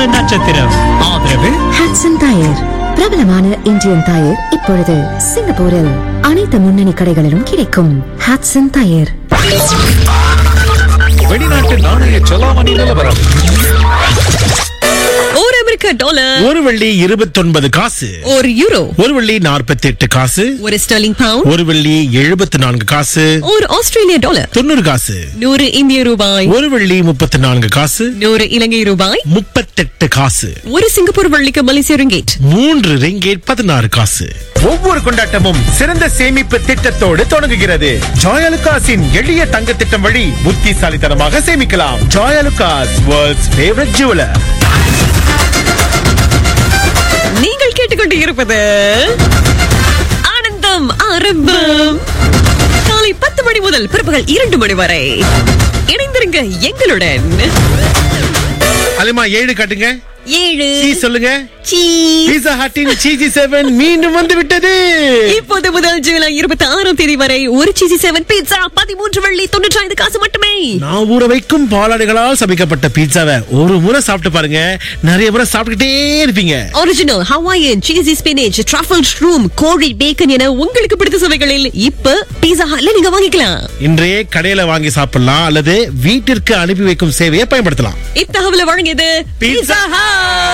நட்சத்திரம் ஆதரவு ஹாட்சன் டயர் பிரபலமான இந்தியன் டயர் இப்பொழுது சிங்கப்பூரில் அனைத்து முன்னணி கடைகளிலும் கிடைக்கும் ஹாட்சன் டயர் வெளிநாட்டு நாணய செலாவணி நிலவரம் ஒரு அமெரிக்க டாலர் ஒரு வெள்ளி இருபத்தொன்பது காசு ஒரு யூரோ ஒரு வெள்ளி நாற்பத்தி எட்டு காசு ஒரு ஸ்டெர்லிங் பவுண்ட் ஒரு வெள்ளி எழுபத்தி நான்கு காசு ஒரு ஆஸ்திரேலிய டாலர் தொண்ணூறு காசு நூறு இந்திய ரூபாய் ஒரு வெள்ளி முப்பத்தி நான்கு காசு நூறு இலங்கை ரூபாய் முப்பத்தெட்டு காசு ஒரு சிங்கப்பூர் வள்ளிக்கு மலேசிய ரிங்கேட் மூன்று ரிங்கேட் பதினாறு காசு ஒவ்வொரு கொண்டாட்டமும் சிறந்த சேமிப்பு திட்டத்தோடு தொடங்குகிறது ஜாயலுகாஸின் எளிய தங்க திட்டம் வழி புத்திசாலித்தனமாக சேமிக்கலாம் ஜாயலுகாஸ் வேர்ல்ட்ஸ் ஃபேவரட் ஜுவலர் நீங்கள் கேட்டுக்கொண்டு இருப்பது ஆனந்தம் ஆரம்பம் காலை பத்து மணி முதல் பிற்பகல் இரண்டு மணி வரை இணைந்திருங்க எங்களுடன் அலிமா ஏழு காட்டுங்க ஏழு சீ சொல்லுங்க சீஸ். பீஸா ஹட்டின் சீசி செவன் மீண்டும் வந்து விட்டது இப்போது முதல் ஜூலை இருபத்தி ஆறாம் தேதி வரை ஒரு சீசி செவன் பீட்சா பதிமூன்று வெள்ளி தொண்ணூற்றி ஐந்து காசு மட்டுமே நான் ஊற வைக்கும் பாலாடைகளால் சமைக்கப்பட்ட பீட்சாவை ஒரு முறை சாப்பிட்டு பாருங்க நிறைய முறை சாப்பிட்டுக்கிட்டே இருப்பீங்க original Hawaiian cheesy spinach truffle shroom கோழி பேக்கன் என உங்களுக்கு பிடித்த சுவைகளில் இப்ப பீஸா ஹால்ல நீங்க வாங்கிக்கலாம் இன்றைய கடையில வாங்கி சாப்பிடலாம் அல்லது வீட்டிற்கு அனுப்பி வைக்கும் சேவையை பயன்படுத்தலாம் இத்தகவலை வழங்கியது Pizza பீட்சா ஹாட்